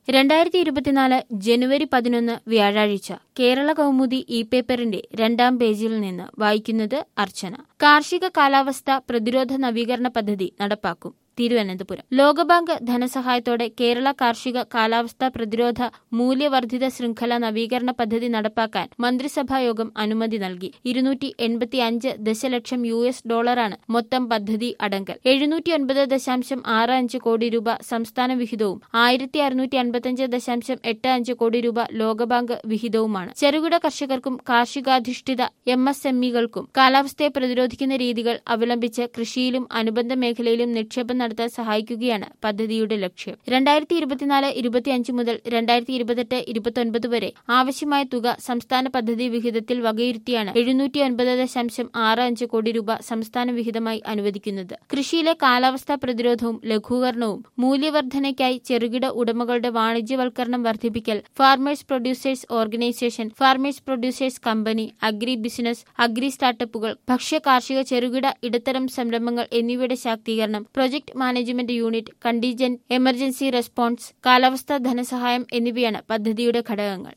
രണ്ടായിരത്തി ഇരുപത്തിനാല് ജനുവരി പതിനൊന്ന് വ്യാഴാഴ്ച കേരള കൗമുദി ഇ പേപ്പറിന്റെ രണ്ടാം പേജിൽ നിന്ന് വായിക്കുന്നത് അർച്ചന കാർഷിക കാലാവസ്ഥ പ്രതിരോധ നവീകരണ പദ്ധതി നടപ്പാക്കും തിരുവനന്തപുരം ലോകബാങ്ക് ധനസഹായത്തോടെ കേരള കാർഷിക കാലാവസ്ഥാ പ്രതിരോധ മൂല്യവർദ്ധിത ശൃംഖല നവീകരണ പദ്ധതി നടപ്പാക്കാൻ മന്ത്രിസഭായോഗം അനുമതി നൽകി ഇരുന്നൂറ്റി എൺപത്തി അഞ്ച് ദശലക്ഷം യു എസ് ഡോളറാണ് മൊത്തം പദ്ധതി അടങ്കൽ എഴുന്നൂറ്റി ഒൻപത് ദശാംശം ആറ് അഞ്ച് കോടി രൂപ സംസ്ഥാന വിഹിതവും ആയിരത്തി അറുന്നൂറ്റി അൻപത്തിയഞ്ച് ദശാംശം എട്ട് അഞ്ച് കോടി രൂപ ലോകബാങ്ക് വിഹിതവുമാണ് ചെറുകിട കർഷകർക്കും കാർഷികാധിഷ്ഠിത എം എസ് എം ഇകൾക്കും കാലാവസ്ഥയെ പ്രതിരോധിക്കുന്ന രീതികൾ അവലംബിച്ച് കൃഷിയിലും അനുബന്ധ മേഖലയിലും നിക്ഷേപം നടത്താൻ സഹായിക്കുകയാണ് പദ്ധതിയുടെ ലക്ഷ്യം രണ്ടായിരത്തി ഇരുപത്തിനാല് ഇരുപത്തിയഞ്ച് മുതൽ രണ്ടായിരത്തി ഇരുപത്തെട്ട് ഇരുപത്തൊൻപത് വരെ ആവശ്യമായ തുക സംസ്ഥാന പദ്ധതി വിഹിതത്തിൽ വകയിരുത്തിയാണ് എഴുന്നൂറ്റി ഒൻപത് ദശാംശം ആറ് അഞ്ച് കോടി രൂപ സംസ്ഥാന വിഹിതമായി അനുവദിക്കുന്നത് കൃഷിയിലെ കാലാവസ്ഥാ പ്രതിരോധവും ലഘൂകരണവും മൂല്യവർദ്ധനയ്ക്കായി ചെറുകിട ഉടമകളുടെ വാണിജ്യവൽക്കരണം വർദ്ധിപ്പിക്കൽ farmers producers organisation farmers producers company agri business agri സ്റ്റാർട്ടപ്പുകൾ ഭക്ഷ്യ കാർഷിക ചെറുകിട ഇടത്തരം സംരംഭങ്ങൾ എന്നിവയുടെ ശാക്തീകരണം project management unit contingent emergency response കാലാവസ്ഥാ ധനസഹായം എന്നിവയാണ് പദ്ധതിയുടെ ഘടകങ്ങൾ